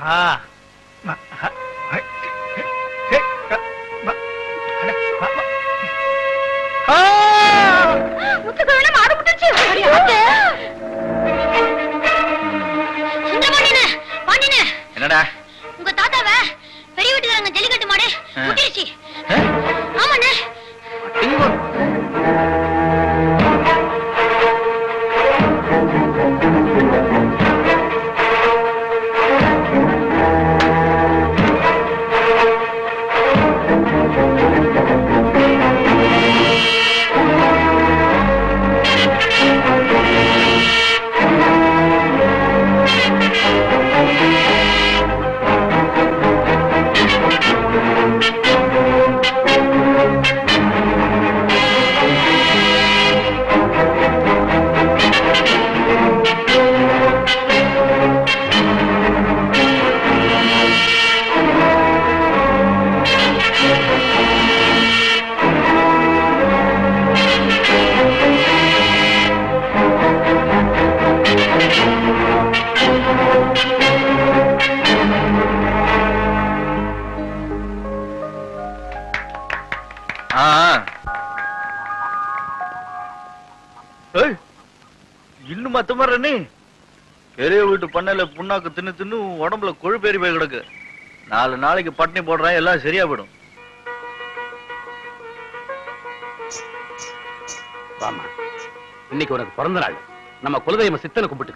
ஆ ம- ஹ, ஹை, ஹே, ஹே, க, ம, அட, ம, ம. ஆ! முத்துக்கு மாடு முட்டுச்சு சுந்தரபாண்டியனே பாண்டியனே என்னடா உங்க தாத்தாவ பெரிய வீட்டுக்காரங்க ஜல்லிக்கட்டு மாடு ஆ. முட்டிருச்சு ஆ? ஆமாண்ணே இங்க ஆ ஏய், இன்னும் மத்த மாதிரி நீ பெரிய வீட்டு பண்ணையில புண்ணாக்கு தின்னு தின்னு உடம்புல கொழுப்பேறி போய் கிடக்கு நாலு நாளைக்கு பட்டினி போடுறேன் எல்லாம் சரியா போயிடும் வாமா இன்னைக்கு உனக்கு பிறந்த நாள் நம்ம குலதெய்வ சித்தனை கும்பிட்டுக்க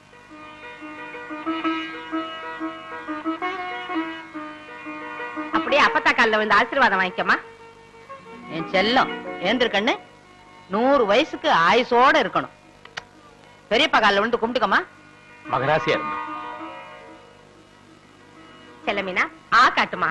அப்படியே அப்பத்தா கால்ல வந்து ஆசீர்வாதம் வாங்கிக்கமா என் செல்லம் ஏந்திரு கண்ணு நூறு வயசுக்கு ஆயுசோட இருக்கணும் பெரியப்பா கால்ல வந்து கும்பிட்டுக்கமா மகராசியா இருந்தா செல்லமீனா ஆ காட்டுமா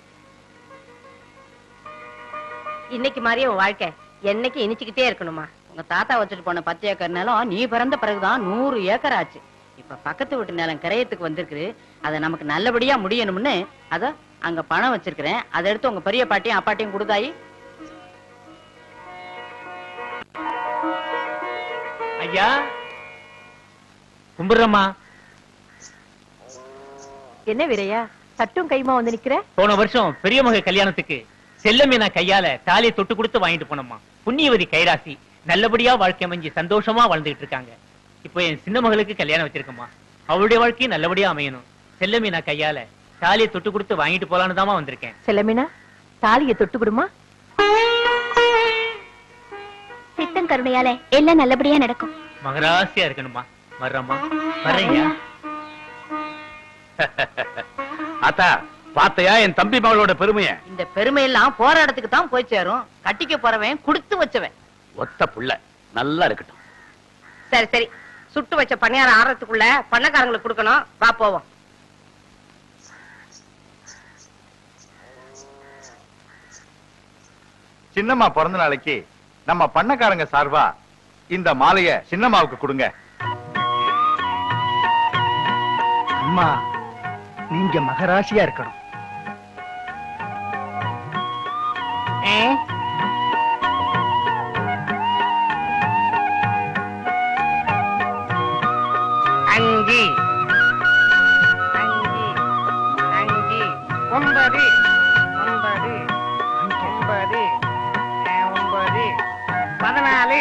இன்னைக்கு மாதிரியே உன் வாழ்க்கை என்னைக்கு இனிச்சுக்கிட்டே இருக்கணுமா உங்க தாத்தா வச்சுட்டு போன பத்து ஏக்கர் நிலம் நீ பிறந்த பிறகுதான் நூறு ஏக்கர் ஆச்சு இப்ப பக்கத்து வீட்டு நிலம் கிரயத்துக்கு வந்திருக்கு அதை நமக்கு நல்லபடியா முடியணும்னு அத அங்க பணம் வச்சிருக்கிறேன் அதை எடுத்து உங்க பெரிய பாட்டியும் அப்பாட்டியும் கொடுத்தாயி ஐயா கும்பிடுறம்மா என்ன வீரையா சட்டும் கைமா வந்து நிக்கிற போன வருஷம் பெரிய மக கல்யாணத்துக்கு செல்லமீனா கையால தாலியை தொட்டு கொடுத்து வாங்கிட்டு போனோம்மா புண்ணியவதி கைராசி நல்லபடியா வாழ்க்கை அமைஞ்சு சந்தோஷமா வாழ்ந்துகிட்டு இருக்காங்க இப்போ என் சின்ன மகளுக்கு கல்யாணம் வச்சிருக்கோம்மா அவளுடைய வாழ்க்கையும் நல்லபடியா அமையணும் செல்லமீனா கையால தாலியை தொட்டு கொடுத்து வாங்கிட்டு போலான்னு தாமா வந்திருக்கேன் செல்லமீனா தாலியை தொட்டு கொடுமா சித்தன் கருணையால எல்லாம் நல்லபடியா நடக்கும் மகராசியா இருக்கணுமா வர்றம்மா வர்றேன்யா ஆத்தா பாத்தையா என் தம்பி மகளோட பெருமைய இந்த பெருமை எல்லாம் போற இடத்துக்கு தான் போய் சேரும் கட்டிக்க போறவன் கொடுத்து வச்சவன் ஒத்த புள்ள நல்லா இருக்கட்டும் சரி சரி சுட்டு வச்ச பணியாரம் ஆறதுக்குள்ள பண்ணக்காரங்களுக்கு கொடுக்கணும் வா போவோம் சின்னம்மா பிறந்த நாளைக்கு நம்ம பண்ணக்காரங்க சார்பா இந்த மாலைய சின்னம்மாவுக்கு கொடுங்க அம்மா நீங்க மகராசியா இருக்கணும் அஞ்சு அஞ்சு அஞ்சு ஒன்பது ஒன்பது ஒன்பது அஹ், ஒன்பது பதினாலு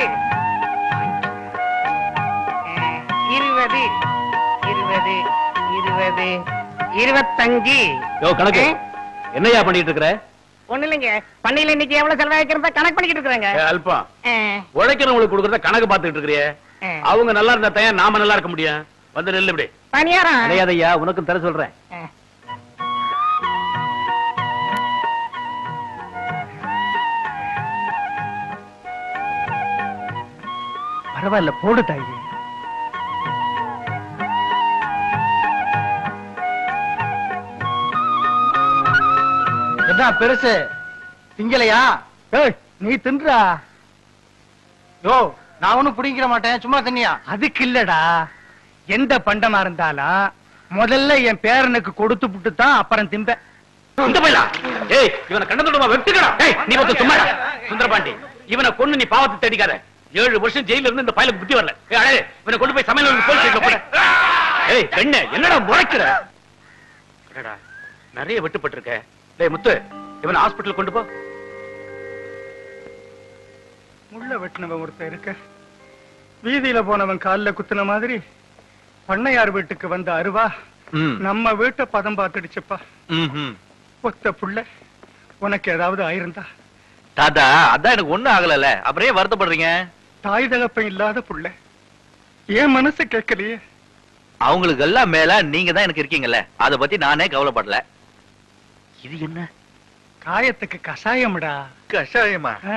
அஹ், இருபது இருபது இருபது இருபத்தஞ்சு யோ கணக்கு ஏ? என்னையா பண்ணிட்டு இருக்கிற ஒண்ணு இல்லைங்க பண்ணையில இன்னைக்கு எவ்வளவு செலவாக்கிறத கணக்கு பண்ணிக்கிட்டு இருக்கிறாங்க ஏ, அல்பம் உழைக்கிறவங்களுக்கு கொடுக்கறத கணக்கு பார்த்துட்டு இருக்கிறியே அவங்க நல்லா இருந்தா தான் நாம நல்லா இருக்க முடியும் வந்து நெல்லு இப்படி பணியாரம் கிடையாதையா உனக்கும் தர சொல்றேன் அஹ். பரவாயில்ல போடு தாயி என்ன பெருசு திங்கலையா ஏய் நீ தின்றா யோ நான் ஒண்ணும் பிடிக்கிற மாட்டேன் சும்மா தண்ணியா அதுக்கு இல்லடா எந்த பண்டமா இருந்தாலும் முதல்ல என் பேரனுக்கு கொடுத்து புட்டு தான் அப்புறம் திம்பேன் இந்த பையலா ஏய் இவனை கண்டதுடமா வெட்டுக்கடா ஏய் நீ வந்து சும்மா இரு. சுந்தரபாண்டி இவனை கொன்னு நீ பாவத்தை தேடிக்காத ஏழு வருஷம் ஜெயில இருந்து இந்த பயலுக்கு புத்தி வரல ஏய் அடே இவனை கொண்டு போய் சமையல் போலீஸ் ஸ்டேஷன்ல போடு ஏய் பெண்ணே என்னடா முறைக்கிற அடடா, நிறைய வெட்டுப்பட்டிருக்க டேய் முத்து இவனை ஹாஸ்பிடல் கொண்டு போ முள்ள வெட்டினவன் ஒருத்தன் இருக்க வீதியில போனவன் கால்ல குத்துன மாதிரி பண்ணையார் வீட்டுக்கு வந்த அருவா ம், நம்ம வீட்டை பதம் பார்த்துடுச்சுப்பா ம், ம். ஒத்த புள்ள உனக்கு ஏதாவது ஆயிருந்தா தாத்தா அதான் எனக்கு ஒண்ணும் ஆகலல அப்புறம் ஏன் வருத்தப்படுறீங்க தாய் தகப்பன் இல்லாத புள்ள என் மனசு கேட்கலையே அவங்களுக்கு எல்லாம் மேல நீங்க தான் எனக்கு இருக்கீங்கல்ல அத பத்தி நானே கவலைப்படல இது என்ன காயத்துக்கு கஷாயம்டா கஷாயமா ஆ.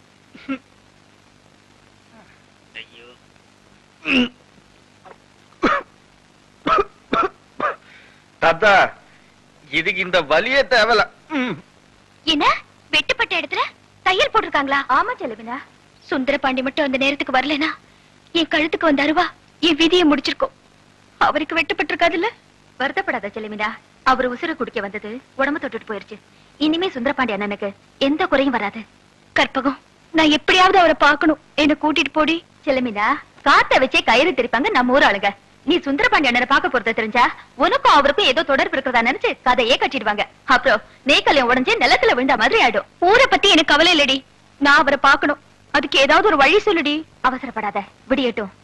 தாத்தா இதுக்கு இந்த வலியே தேவையில்ல ம். என்ன வெட்டுப்பட்ட இடத்துல தையல் போட்டிருக்காங்களா ஆமா செலவினா சுந்தர பாண்டி மட்டும் அந்த நேரத்துக்கு வரலனா என் கழுத்துக்கு வந்த அருவா என் விதியை முடிச்சிருக்கோம் அவருக்கு வெட்டுப்பட்டிருக்காதுல்ல வருத்தப்படாத செலவினா அவர் உசுர குடிக்க வந்தது உடம்பு தொட்டுட்டு போயிருச்சு இனிமே சுந்தரபாண்டி அண்ணனுக்கு எந்த குறையும் வராது கற்பகம் நான் எப்படியாவது அவரை பார்க்கணும் என்ன கூட்டிட்டு போடி செலமினா காத்த வச்சே கயிறு திரிப்பாங்க நம்ம ஊர் ஆளுங்க நீ சுந்தரபாண்டி அண்ணனை பார்க்க போறத தெரிஞ்சா உனக்கும் அவருக்கும் ஏதோ தொடர்பு இருக்கிறதா நினைச்சு கதையே கட்டிடுவாங்க அப்புறம் நேக்கலையும் உடஞ்சு நிலத்துல விழுந்த மாதிரி ஆயிடும் ஊரை பத்தி எனக்கு கவலை இல்லடி நான் அவரை பார்க்கணும் அதுக்கு ஏதாவது ஒரு வழி சொல்லுடி அவசரப்படாத விடியட்டும்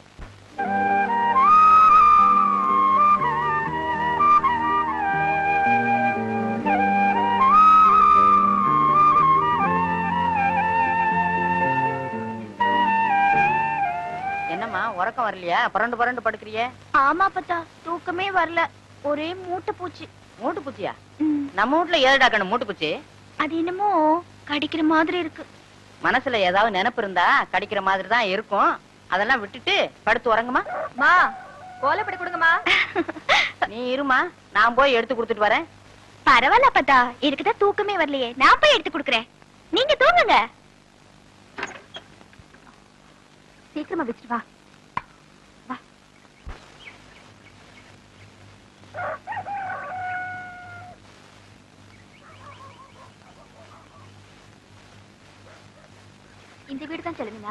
என்னம்மா உறக்கம் வரலையா புரண்டு புரண்டு படுக்கிறியே ஆமா பத்தா தூக்கமே வரல ஒரே மூட்டை பூச்சி மூட்டு பூச்சியா நம்ம வீட்ல ஏழுடா கண்ணு மூட்டு பூச்சி அது என்னமோ கடிக்கிற மாதிரி இருக்கு மனசுல ஏதாவது நினைப்பு இருந்தா கடிக்கிற மாதிரி தான் இருக்கும் அதெல்லாம் விட்டுட்டு படுத்து உறங்குமா மா கோலப்படி கொடுங்கம்மா நீ இருமா நான் போய் எடுத்து கொடுத்துட்டு வரேன் பரவாயில்ல பத்தா எனக்குதான் தூக்கமே வரலையே நான் போய் எடுத்து கொடுக்குறேன் நீங்க தூங்குங்க சீக்கிரமா வச்சுட்டு வா வா. இந்த வீடு தான் செல்லுங்க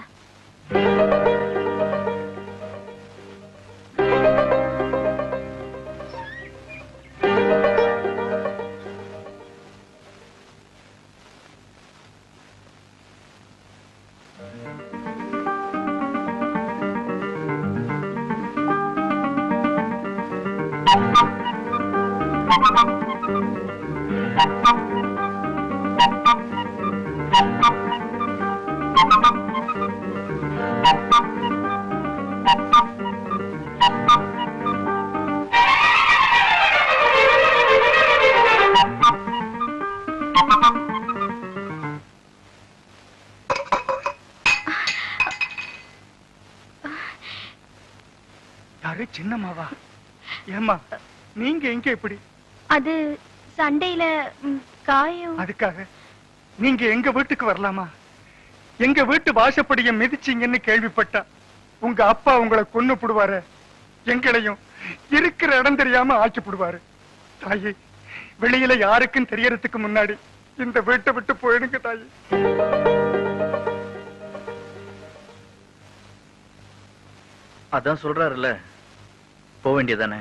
யாரு சின்னம்மாவா ஏம்மா நீங்க எங்க இப்படி அது சண்டையில ம், காயம் அதுக்காக நீங்க எங்க வீட்டுக்கு வரலாமா எங்க வீட்டு வாசப்படிய மிதிச்சீங்கன்னு கேள்விப்பட்டா உங்க அப்பா உங்களை கொன்னு புடுவாரு எங்களையும் இருக்கிற இடம் தெரியாம ஆக்கி புடுவாரு தாயே வெளியில யாருக்கும் தெரியறதுக்கு முன்னாடி இந்த வீட்டை விட்டு போயிடுங்க தாயே அதான் சொல்றாருல்ல போக வேண்டியதானே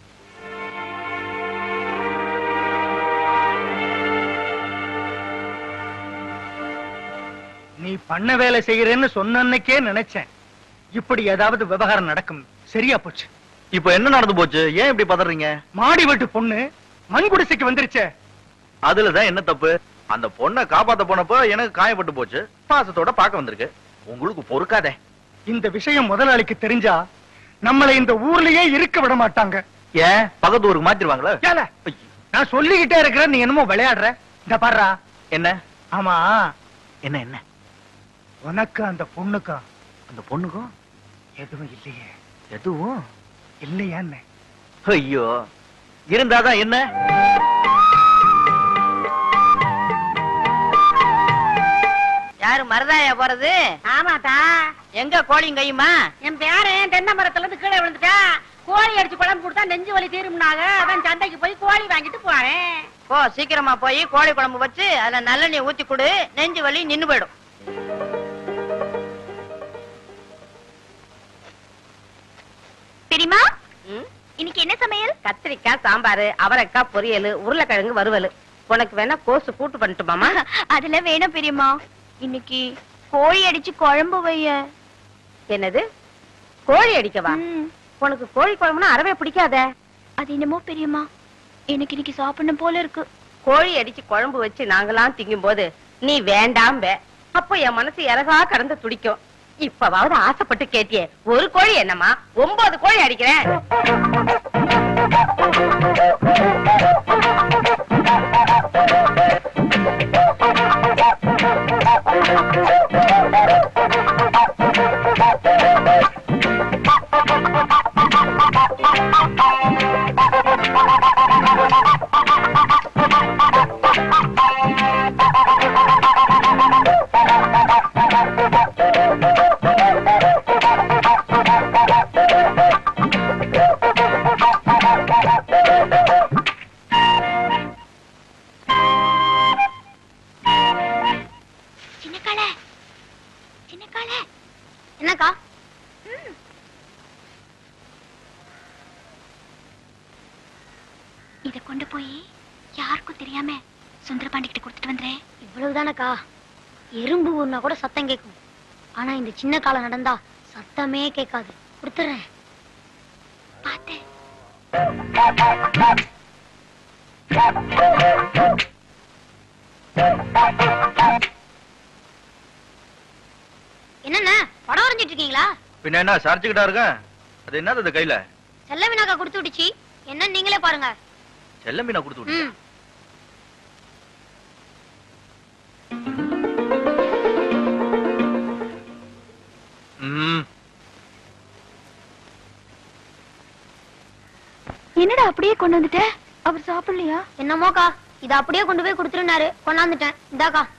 நீ பண்ண வேலை செய்யறேன்னு சொன்ன அன்னைக்கே நினைச்சேன் இப்படி ஏதாவது விவகாரம் நடக்கும் சரியா போச்சு இப்போ என்ன நடந்து போச்சு ஏன் இப்படி பதறீங்க மாடி வீட்டு பொண்ணு மண் குடிசைக்கு வந்துருச்சே அதுலதான் என்ன தப்பு அந்த பொண்ணை காப்பாத்த போனப்போ எனக்கு காயப்பட்டு போச்சு பாசத்தோட பார்க்க வந்திருக்கு உங்களுக்கு பொறுக்காதே இந்த விஷயம் முதலாளிக்கு தெரிஞ்சா நம்மளை இந்த ஊர்லயே இருக்க விட மாட்டாங்க ஏன் பக்கத்து ஊருக்கு மாத்திருவாங்களா ஏல, நான் சொல்லிக்கிட்டே இருக்கிறேன் நீ என்னமோ விளையாடுற இந்த பாருடா என்ன ஆமா என்ன என்ன உனக்கு அந்த பொண்ணுக்கும் அந்த பொண்ணுக்கும் எதுவும் இல்லையே எதுவும் இல்லையான்னு ஐயோ இருந்தாதான் என்ன யாரு மருதாயா போறது ஆமாத்தா எங்க கோழியும் கையுமா என் பேரன் தென்னை மரத்துல இருந்து கீழே விழுந்துட்டா கோழி அடிச்சு குழம்பு கொடுத்தா நெஞ்சு வலி தீரும்னாங்க அதான் சந்தைக்கு போய் கோழி வாங்கிட்டு போறேன் போ சீக்கிரமா போய் கோழி குழம்பு வச்சு அதுல நல்லெண்ணெய் ஊத்தி கொடு நெஞ்சு வலி நின்னு போயிடும் தெரியுமா ம்? இன்னைக்கு என்ன சமையல் கத்திரிக்காய் சாம்பார் அவரைக்காய் பொரியல் உருளைக்கிழங்கு வறுவல் உனக்கு வேணா கோசு கூட்டு பண்ணட்டுமாமா அதுல வேணும் பெரியம்மா இன்னைக்கு கோழி அடிச்சு குழம்பு வைய என்னது கோழி அடிக்கவா ம், உனக்கு கோழி குழம்புனா அறவே பிடிக்காதே அது என்னமோ பெரியம்மா எனக்கு இன்னைக்கு சாப்பிடணும் போல இருக்கு கோழி அடிச்சு குழம்பு வச்சு நாங்களாம் திங்கும் போது நீ வேண்டாம் வே அப்போ என் மனசு இறகா கடந்து துடிக்கும் இப்பவாவது ஆசைப்பட்டு கேட்டியே ஒரு கோழி என்னம்மா ஒன்பது கோழி அடிக்கிறேன் சின்னக்கால சின்னக்கால என்னக்கா இத கொண்டு போய் யாருக்கும் தெரியாம சுந்தரபாண்டி கிட்ட கொடுத்துட்டு வந்துறேன் இவ்வளவுதானக்கா எறும்பு ஊர்னா கூட சத்தம் கேட்கும் ஆனா இந்த சின்ன காலம் நடந்தா சத்தமே கேட்காது கொடுத்துறேன் பாத்து என்னண்ணே படம் வரைஞ்சிட்டு இருக்கீங்களா பின்ன என்ன சரிச்சுக்கிட்டா இருக்கேன் அது என்னது அது கையில செல்ல வினாக்கா கொடுத்து விட்டுச்சு என்ன நீங்களே பாருங்க செல்ல மீனா கொடுத்து விட்டு ம் ம் என்னடா அப்படியே கொண்டு வந்துட்ட அவர் சாப்பிடலையா என்னமோக்கா இத அப்படியே கொண்டு போய் கொடுத்துருனாரு கொண்டாந்துட்டேன் இந்தாக்கா